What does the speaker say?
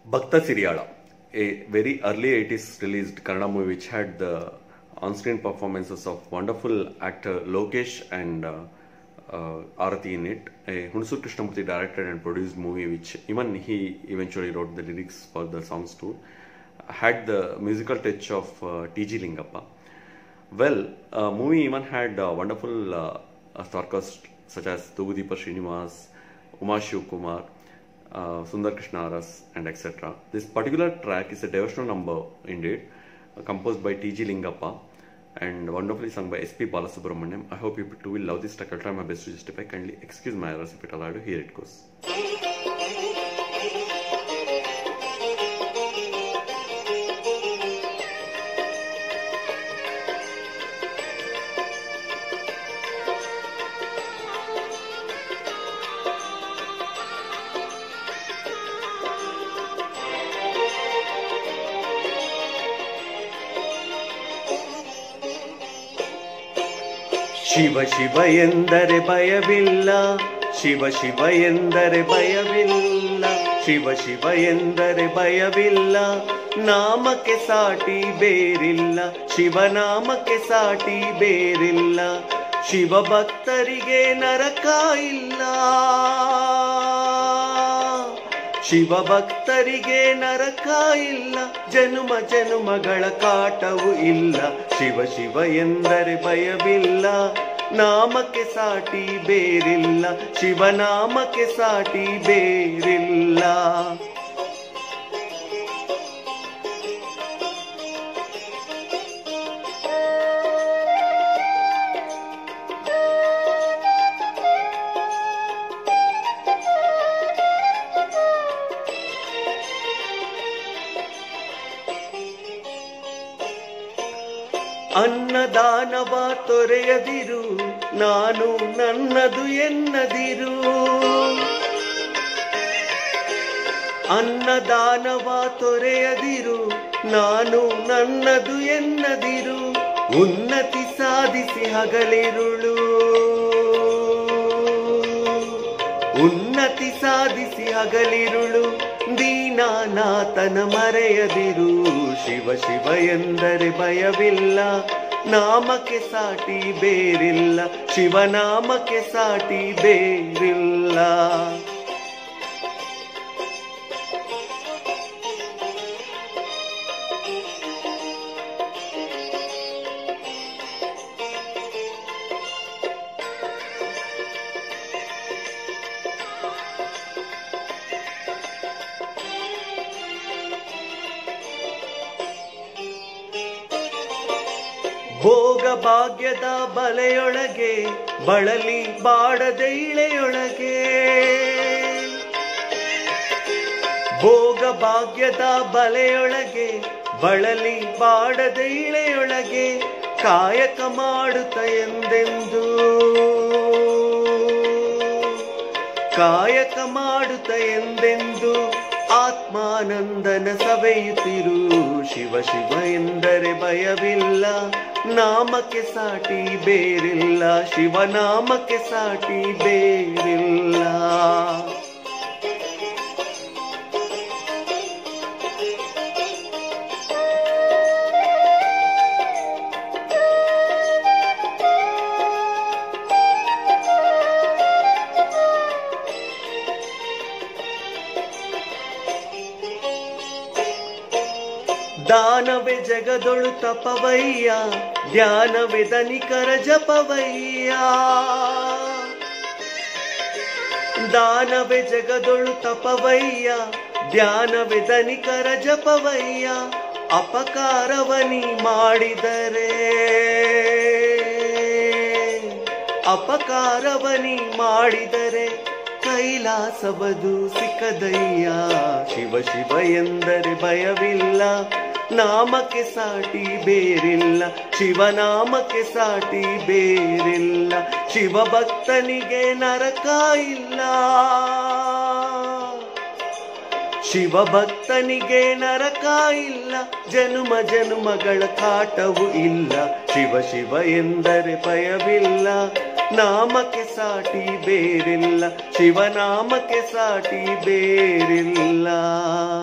Bhakta Siriyala, a very early 80s released Kannada movie which had the on-screen performances of wonderful actor Lokesh and uh, uh, Arati in it. A Hunsur Krishnamurthy directed and produced movie which even he eventually wrote the lyrics for the songs too. Had the musical touch of uh, T.G. Lingappa. Well, uh, movie even had uh, wonderful uh, uh, star cast such as Tugudeepa Srinivas, Uma Shiv Kumar, uh, Sundar Krishna Aras, and etc. This particular track is a devotional number indeed, uh, composed by T.G. Lingappa and wonderfully sung by S.P. Balasubramaniam. I hope you too will love this track. I'll try my best to justify. Kindly excuse my errors if it allowed. Here it goes. Shiva Shiva ಎಂದರೆ ಭಯವಿಲ್ಲ ಶಿವ ಶಿವ ಎಂದರೆ ಭಯವಿಲ್ಲ ಶಿವ ಶಿವ ಎಂದರೆ ಭಯವಿಲ್ಲ ನಾಮಕ್ಕೆ ಸಾಟಿ ಬೇರಿಲ್ಲ ಶಿವನಾಮಕ್ಕೆ ಸಾಟಿ ಬೇರಿಲ್ಲ ಶಿವ ಭಕ್ತರಿಗೆ ನರಕ ಇಲ್ಲ ಶಿವ ಭಕ್ತರಿಗೆ ನರಕ ಇಲ್ಲ ಜನುಮ ಜನುಮಗಳ ಕಾಟವು ಇಲ್ಲ ಶಿವ ಶಿವ ಎಂದರೆ ಭಯವಿಲ್ಲ ನಾಮಕ್ಕೆ ಸಾಟಿ ಬೇರಿಲ್ಲ ಶಿವನಾಮಕ್ಕೆ ಸಾಟಿ ಬೇರಿಲ್ಲ ಅನ್ನದಾನವ ತೊರೆಯದಿರು ನಾನು ನನ್ನದು ಎನ್ನದಿರು ಅನ್ನದಾನವ ತೊರೆಯದಿರು ನಾನು ನನ್ನದು ಎನ್ನದಿರು ಉನ್ನತಿ ಸಾಧಿಸಿ ಹಗಲಿರುಳು ಉನ್ನತಿ ಸಾಧಿಸಿ ಹಗಲಿರುಳು ದೀನಾನಾಥನ ಮರೆಯದಿರು ಶಿವ ಶಿವ ಎಂದರೆ ಭಯವಿಲ್ಲ ನಾಮಕ್ಕೆ ಸಾಟಿ ಬೇರಿಲ್ಲ ಶಿವನಾಮಕ್ಕೆ ಸಾಟಿ ಬೇರಿಲ್ಲ ಭೋಗ ಭಾಗ್ಯದ ಬಲೆಯೊಳಗೆ ಬಳಲಿ ಬಾಡದ ಇಳೆಯೊಳಗೆ ಭೋಗ ಭಾಗ್ಯದ ಬಲೆಯೊಳಗೆ ಬಳಲಿ ಬಾಡದ ಇಳೆಯೊಳಗೆ ಕಾಯಕ ಮಾಡುತ್ತ ಎಂದೆಂದು ಕಾಯಕ ಮಾಡುತ್ತ ಎಂದೆಂದು ಆತ್ಮಾನಂದನ ಸವೆಯುತ್ತಿರು ಶಿವ ಶಿವ ಎಂದರೆ ಭಯವಿಲ್ಲ ನಾಮಕ್ಕೆ ಸಾಟಿ ಬೇರಿಲ್ಲ ಶಿವನಾಮಕ್ಕೆ ಸಾಟಿ ಬೇರಿಲ್ಲ ದಾನವೇ ಜಗದೊಳು ತಪವಯ್ಯ ಧ್ಯಾನವೇ ದನಿಕರ ಜಪವಯ್ಯ ದಾನವೇ ಜಗದೊಳು ತಪವಯ್ಯ ಧ್ಯಾನವೇ ದನಿಕರ ಜಪವಯ್ಯ ಅಪಕಾರವನಿ ಮಾಡಿದರೆ ಅಪಕಾರವನಿ ಮಾಡಿದರೆ ಕೈಲಾಸವದು ಸಿಕ್ಕದಯ್ಯ ಶಿವ ಶಿವ ಎಂದರೆ ಭಯವಿಲ್ಲ ನಾಮಕ್ಕೆ ಸಾಟಿ ಬೇರಿಲ್ಲ ಶಿವನಾಮಕ್ಕೆ ಸಾಟಿ ಬೇರಿಲ್ಲ ಶಿವ ಭಕ್ತನಿಗೆ ನರಕ ಇಲ್ಲ ಶಿವ ಭಕ್ತನಿಗೆ ನರಕ ಇಲ್ಲ ಜನುಮ ಜನುಮಗಳ ಕಾಟವು ಇಲ್ಲ ಶಿವ ಶಿವ ಎಂದರೆ ಭಯವಿಲ್ಲ ನಾಮಕ್ಕೆ ಸಾಟಿ ಬೇರಿಲ್ಲ ಶಿವನಾಮಕ್ಕೆ ಸಾಟಿ ಬೇರಿಲ್ಲ